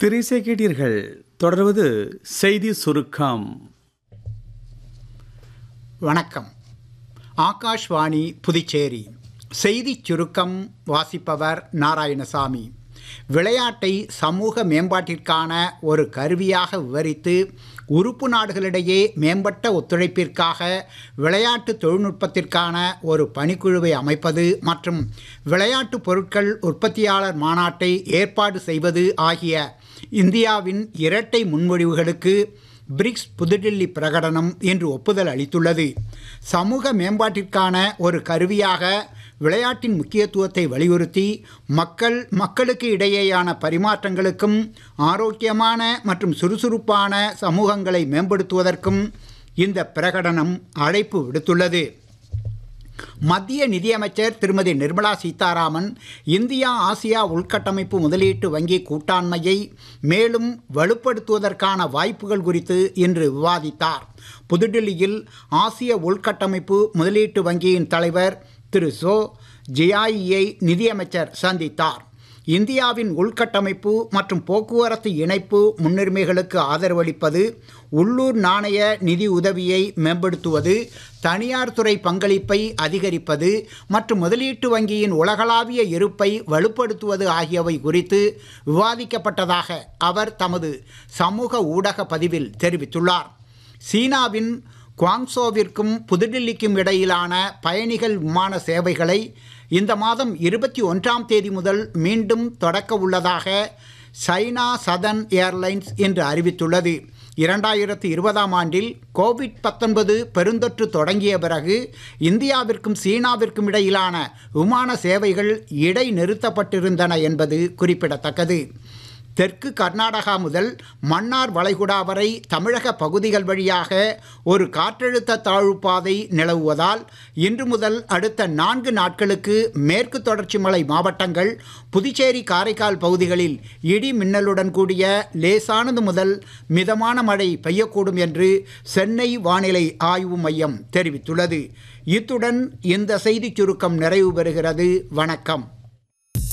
திரைசை கேட்டீர்கள் தொடர்வது செய்தி சுருக்கம் வணக்கம் ஆகாஷ்வாணி புதுச்சேரி செய்திச் சுருக்கம் வாசிப்பவர் நாராயணசாமி விளையாட்டை சமூக மேம்பாட்டிற்கான ஒரு கருவியாக விவரித்து உறுப்பு நாடுகளிடையே மேம்பட்ட ஒத்துழைப்பிற்காக விளையாட்டு தொழில்நுட்பத்திற்கான ஒரு பணிக்குழுவை அமைப்பது மற்றும் விளையாட்டு பொருட்கள் உற்பத்தியாளர் மாநாட்டை ஏற்பாடு செய்வது ஆகிய இந்தியாவின் இரட்டை முன்மொழிவுகளுக்கு பிரிக்ஸ் புதுடில்லி பிரகடனம் இன்று ஒப்புதல் அளித்துள்ளது சமூக மேம்பாட்டிற்கான ஒரு கருவியாக விளையாட்டின் முக்கியத்துவத்தை வலியுறுத்தி மக்கள் மக்களுக்கு இடையேயான பரிமாற்றங்களுக்கும் ஆரோக்கியமான மற்றும் சுறுசுறுப்பான சமூகங்களை மேம்படுத்துவதற்கும் இந்த பிரகடனம் அழைப்பு விடுத்துள்ளது மத்திய நிதியமைச்சர் திருமதி நிர்மலா சீதாராமன் இந்தியா ஆசியா உள்கட்டமைப்பு முதலீட்டு வங்கி கூட்டாண்மையை மேலும் வலுப்படுத்துவதற்கான வாய்ப்புகள் குறித்து இன்று விவாதித்தார் புதுடில்லியில் ஆசிய உள்கட்டமைப்பு முதலீட்டு வங்கியின் தலைவர் திரு சோ ஜியாயியை நிதியமைச்சர் சந்தித்தார் இந்தியாவின் உள்கட்டமைப்பு மற்றும் போக்குவரத்து இணைப்பு முன்னுரிமைகளுக்கு ஆதரவளிப்பது உள்ளூர் நாணய நிதி உதவியை மேம்படுத்துவது தனியார் துறை பங்களிப்பை அதிகரிப்பது மற்றும் முதலீட்டு வங்கியின் உலகளாவிய இருப்பை வலுப்படுத்துவது ஆகியவை குறித்து விவாதிக்கப்பட்டதாக அவர் தமது சமூக ஊடக பதிவில் தெரிவித்துள்ளார் சீனாவின் குவாங்சோவிற்கும் புதுடில்லிக்கும் இடையிலான பயணிகள் விமான சேவைகளை இந்த மாதம் இருபத்தி ஒன்றாம் தேதி முதல் மீண்டும் தொடக்க உள்ளதாக சைனா சதன் ஏர்லைன்ஸ் இன்று அறிவித்துள்ளது இரண்டாயிரத்தி இருபதாம் ஆண்டில் கோவிட் பத்தொன்பது பெருந்தொற்று தொடங்கிய பிறகு இந்தியாவிற்கும் சீனாவிற்கும் இடையிலான விமான சேவைகள் இடைநிறுத்தப்பட்டிருந்தன என்பது குறிப்பிடத்தக்கது தெற்கு கர்நாடகா முதல் மன்னார் வளைகுடா வரை தமிழக பகுதிகள் வழியாக ஒரு காற்றழுத்த தாழ்வு பாதை நிலவுவதால் இன்று முதல் அடுத்த நான்கு நாட்களுக்கு மேற்கு தொடர்ச்சி மலை மாவட்டங்கள் புதுச்சேரி காரைக்கால் பகுதிகளில் இடி மின்னலுடன் கூடிய லேசானது முதல் மிதமான மழை பெய்யக்கூடும் என்று சென்னை வானிலை ஆய்வு மையம் தெரிவித்துள்ளது இத்துடன் இந்த செய்திச் சுருக்கம் நிறைவு பெறுகிறது வணக்கம்